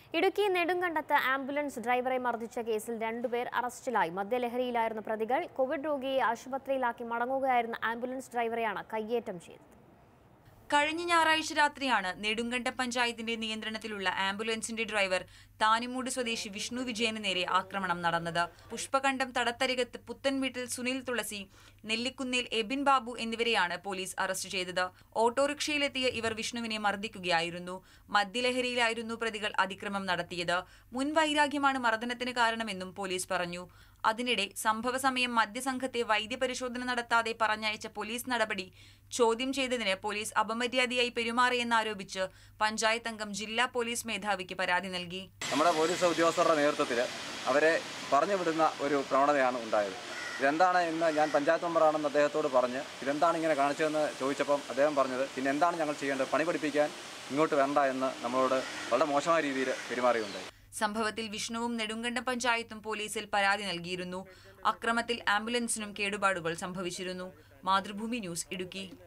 Idukki നെടുങ്കണ്ടത്ത് ambulance ഡ്രൈവറെ മർദ്ദിച്ച കേസിൽ രണ്ടുപേർ അറസ്റ്റിലായി മദ്യലഹരിയിലായിരുന്ന പ്രതികൾ കോവിഡ് രോഗിയെ ആശുപത്രിയിലാക്കി മടങ്ങുകയായിരുന്ന ആംബുലൻസ് ഡ്രൈവറെയാണ് കയ്യേറ്റം ചെയ്തത് കഴിഞ്ഞ ഞായറാഴ്ച രാത്രിയാണ് നെടുങ്കണ്ട പഞ്ചായത്തിന്റെ നിയന്ത്രണത്തിലുള്ള ആംബുലൻസിന്റെ ഡ്രൈവർ താനിമൂട് സ്വദേശി വിഷ്ണു വിജയന് നേരെ ആക്രമണം നടന്നത് പുഷ്പകണ്ഠം തടത്തരികത്ത് പുത്തൻ വീട്ടിൽ സുനിൽ തുളസി നെല്ലിക്കുന്നേൽ എബിൻ ബാബു എന്നിവരെയാണ് പോലീസ് അറസ്റ്റ് ചെയ്തത് ഓട്ടോറിക്ഷയിലെത്തിയ ഇവർ വിഷ്ണുവിനെ മർദ്ദിക്കുകയായിരുന്നു മദ്യലഹരിയിലായിരുന്നു പ്രതികൾ അതിക്രമം നടത്തിയത് മുൻ വൈരാഗ്യമാണ് മർദ്ദനത്തിന് കാരണമെന്നും പോലീസ് പറഞ്ഞു അതിനിടെ സംഭവ സമയം മദ്യസംഘത്തെ വൈദ്യപരിശോധന നടത്താതെ പറഞ്ഞയച്ച പോലീസ് നടപടി ചോദ്യം ചെയ്തതിന് പോലീസ് അപമര്യാദയായി പെരുമാറിയെന്നാരോപിച്ച് പഞ്ചായത്ത് അംഗം ജില്ലാ പോലീസ് മേധാവിക്ക് പരാതി നൽകി നമ്മുടെ പോലീസ് ഉദ്യോഗസ്ഥരുടെ നേതൃത്വത്തിൽ അവരെ പറഞ്ഞു വിടുന്ന ഒരു പ്രവണതയാണ് ഉണ്ടായത് ഇതെന്താണ് ഇന്ന് ഞാൻ പഞ്ചായത്ത് മെമ്പറാണെന്ന് അദ്ദേഹത്തോട് പറഞ്ഞ് ഇതെന്താണ് ഇങ്ങനെ കാണിച്ചതെന്ന് ചോദിച്ചപ്പം അദ്ദേഹം പറഞ്ഞത് പിന്നെ എന്താണ് ഞങ്ങൾ ചെയ്യേണ്ടത് പണി പഠിപ്പിക്കാൻ ഇങ്ങോട്ട് വരണ്ട എന്ന് നമ്മളോട് വളരെ മോശമായ രീതിയിൽ പെരുമാറിയുണ്ടായി സംഭവത്തിൽ വിഷ്ണുവും നെടുങ്കണ്ടം പഞ്ചായത്തും പോലീസിൽ പരാതി നൽകിയിരുന്നു അക്രമത്തിൽ ആംബുലൻസിനും കേടുപാടുകൾ സംഭവിച്ചിരുന്നു മാതൃഭൂമി ന്യൂസ് ഇടുക്കി